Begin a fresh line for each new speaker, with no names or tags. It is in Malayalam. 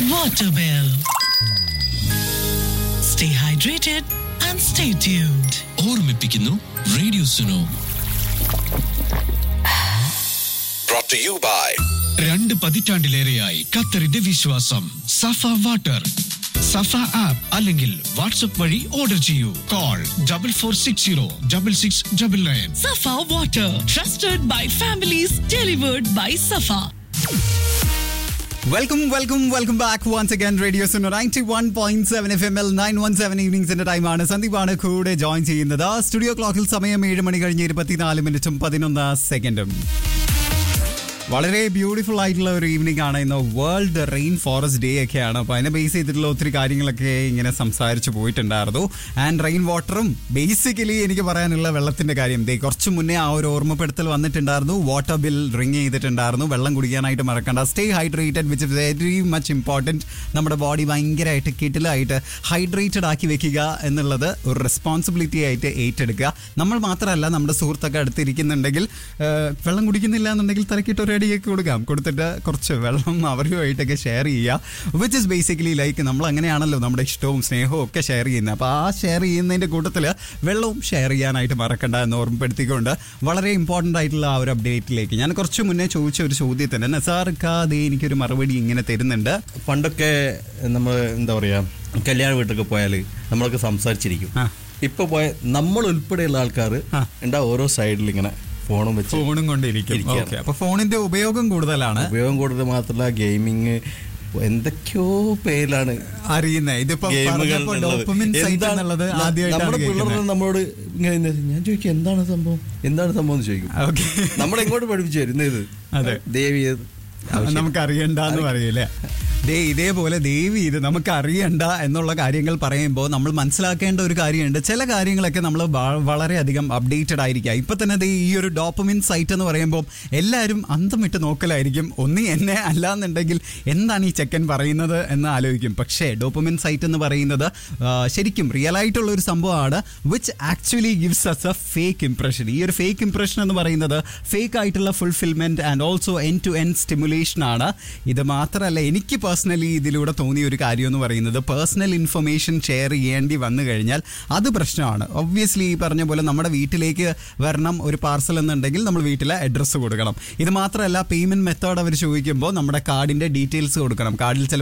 water bill. Stay hydrated and stay tuned.
ഓർമ്മിപ്പിക്കുന്നു radio Suno
brought to you by
രണ്ട് പതിറ്റാണ്ടിലേറെയായി ഖത്തറിന്റെ വിശ്വാസം സഫ വാട്ടർ സഫ ആപ്പ് അല്ലെങ്കിൽ വാട്സ്ആപ്പ് വഴി ഓർഡർ ചെയ്യൂ call double four six zero double six double nine
Safa water, trusted by families, delivered by Safa.
Welcome welcome welcome back once again radio Suno ninety one point seven F M L nine one seven ഈവനിങ്സിന്റെ ടൈമാണ് സന്ദീപാണ് കൂടെ ജോയിൻ ചെയ്യുന്നത് സ്റ്റുഡിയോ ക്ലോക്കിൽ സമയം ഏഴ് മണി കഴിഞ്ഞ് ഇരുപത്തിനാല് മിനിറ്റും പതിനൊന്ന് സെക്കൻഡും വളരെ ബ്യൂട്ടിഫുൾ ആയിട്ടുള്ള ഒരു ഈവനിങ് ആണ് ഇന്ന് വേൾഡ് റെയിൻ ഫോറസ്റ്റ് ഡേ ഒക്കെയാണ് അപ്പോൾ അതിനെ ബേസ് ചെയ്തിട്ടുള്ള ഒത്തിരി കാര്യങ്ങളൊക്കെ ഇങ്ങനെ സംസാരിച്ച് പോയിട്ടുണ്ടായിരുന്നു ആൻഡ് റെയിൻ വാട്ടറും ബേസിക്കലി എനിക്ക് പറയാനുള്ള വെള്ളത്തിന്റെ കാര്യം ദേ കുറച്ച് മുന്നേ ആ ഒരു ഓർമ്മപ്പെടുത്തൽ വന്നിട്ടുണ്ടായിരുന്നു വാട്ടർ ബിൽ റിങ് ചെയ്തിട്ടുണ്ടായിരുന്നു വെള്ളം കുടിക്കാനായിട്ട് മറക്കണ്ട stay hydrated which is very much important നമ്മുടെ ബോഡി ഭയങ്കരമായിട്ട് കിട്ടിലായിട്ട് ഹൈഡ്രേറ്റഡ് ആക്കി വെക്കുക എന്നുള്ളത് ഒരു റെസ്പോൺസിബിലിറ്റി ആയിട്ട് ഏറ്റെടുക്കുക നമ്മൾ മാത്രമല്ല നമ്മുടെ സുഹൃത്തൊക്കെ അടുത്തിരിക്കുന്നുണ്ടെങ്കിൽ ആ, വെള്ളം കുടിക്കുന്നില്ല എന്നുണ്ടെങ്കിൽ തലക്കിട്ട് ഒരു അടിയൊക്കെ കൊടുക്കാം കൊടുത്തിട്ട് കുറച്ച് വെള്ളം അവരുമായിട്ടൊക്കെ ഷെയർ ചെയ്യുക വിച്ച് ഇസ് ബേസിക്കലി ലൈക്ക് നമ്മൾ അങ്ങനെയാണല്ലോ നമ്മുടെ ഇഷ്ടവും സ്നേഹവും ഒക്കെ ഷെയർ ചെയ്യുന്നത് അപ്പോൾ ആ ഷെയർ ചെയ്യുന്നതിൻ്റെ കൂട്ടത്തിൽ വെള്ളവും ഷെയർ ചെയ്യാനായിട്ട് മറക്കണ്ട എന്ന് ഓർമ്മപ്പെടുത്തിക്കൊണ്ട് വളരെ ഇമ്പോർട്ടൻ്റ് ആയിട്ടുള്ള ആ ഒരു അപ്ഡേറ്റിലേക്ക് ഞാൻ കുറച്ച് മുന്നേ ചോദിച്ച ഒരു ചോദ്യത്തിന് നസാർക്കാതെ എനിക്കൊരു മറുപടി ഇങ്ങനെ തരുന്നുണ്ട്
പണ്ടൊക്കെ നമ്മൾ എന്താ പറയാ കല്യാണ വീട്ടിലൊക്കെ പോയാൽ നമ്മളൊക്കെ സംസാരിച്ചിരിക്കും
ആ.
ഇപ്പൊ പോയ നമ്മൾ ഉൾപ്പെടെയുള്ള ആൾക്കാർ
ആ.
എന്താ ഓരോ സൈഡിൽ ഇങ്ങനെ ഫോണും വെച്ച്
ഫോണും കൊണ്ടിരിക്കും
ഇരിക്കുകയാണ്.
ഓക്കെ അപ്പൊ ഫോണിന്റെ ഉപയോഗം കൂടുതലാണ്
ഉപയോഗം കൂടുതൽ മാത്രമല്ല ഗെയിമിങ് എന്തൊക്കെയോ പേരിലാണ്
അറിയുന്നത് ഇതിപ്പോ
ഗെയിമുകൾ
പറഞ്ഞപ്പോ
എന്നുള്ളത്.
ഡോപ്പമിൻ സൈറ്റ്
എന്താണ്
എന്നുള്ളത്
ന-
ആദ്യമായിട്ടാണ്
നമ്മുടെ പിള്ളേർ
കേൾക്കുന്നത്
നമ്മളോട് ഇങ്ങനെ ഇരുന്ന് ഞാൻ ചോദിക്കും എന്താണ് സംഭവം എന്താണ് സംഭവം എന്ന് ചോദിക്കും
ഓക്കെ
നമ്മളെങ്ങോട്ട് പഠിപ്പിച്ചു തരും ഇത്
അതെ.
ദേവി
നമുക്ക് അറിയണ്ടെന്ന് പറയൂലേ ദേ ഇതേപോലെ ദേവി ഇത് നമുക്ക് അറിയണ്ട എന്നുള്ള കാര്യങ്ങൾ പറയുമ്പോൾ നമ്മൾ മനസ്സിലാക്കേണ്ട ഒരു കാര്യമുണ്ട് ചില കാര്യങ്ങളൊക്കെ നമ്മൾ വളരെയധികം അപ്ഡേറ്റഡ് ആയിരിക്കുക ഇപ്പൊ തന്നെ ദേ ഈ ഒരു ഡോപ്പമിൻ സൈറ്റ് എന്ന് പറയുമ്പോൾ എല്ലാവരും അന്തം വിട്ട് നോക്കലായിരിക്കും ഒന്നി എന്നെ അല്ലാന്നുണ്ടെങ്കിൽ എന്താണ് ഈ ചെക്കൻ പറയുന്നത് എന്ന് ആലോചിക്കും പക്ഷേ ഡോപ്പമിൻ സൈറ്റ് എന്ന് പറയുന്നത് ആ, ശരിക്കും റിയൽ ആയിട്ടുള്ള ഒരു സംഭവമാണ് which actually gives us a fake impression ഈ ഒരു ഫേക്ക് ഇംപ്രഷൻ എന്ന് പറയുന്നത് ഫേക്ക് ആയിട്ടുള്ള fulfilment and also end to end stimulation ആണ് ഇത് മാത്രമല്ല എനിക്ക് പേഴ്സണലി ഇതിലൂടെ തോന്നിയ ഒരു കാര്യം എന്ന് പറയുന്നത് പേഴ്സണൽ ഇൻഫർമേഷൻ ഷെയർ ചെയ്യേണ്ടി വന്നു കഴിഞ്ഞാൽ അത് പ്രശ്നമാണ് ഒബ്വിയസ്ലി ഈ പറഞ്ഞ പോലെ നമ്മുടെ വീട്ടിലേക്ക് വരണം ഒരു പാർസൽ എന്നുണ്ടെങ്കിൽ നമ്മൾ വീട്ടിലെ അഡ്രസ്സ് കൊടുക്കണം ഇത് മാത്രമല്ല പേയ്മെന്റ് മെത്തേഡ് അവർ ചോദിക്കുമ്പോൾ നമ്മുടെ കാർഡിന്റെ ഡീറ്റെയിൽസ് കൊടുക്കണം കാർഡിൽ ചില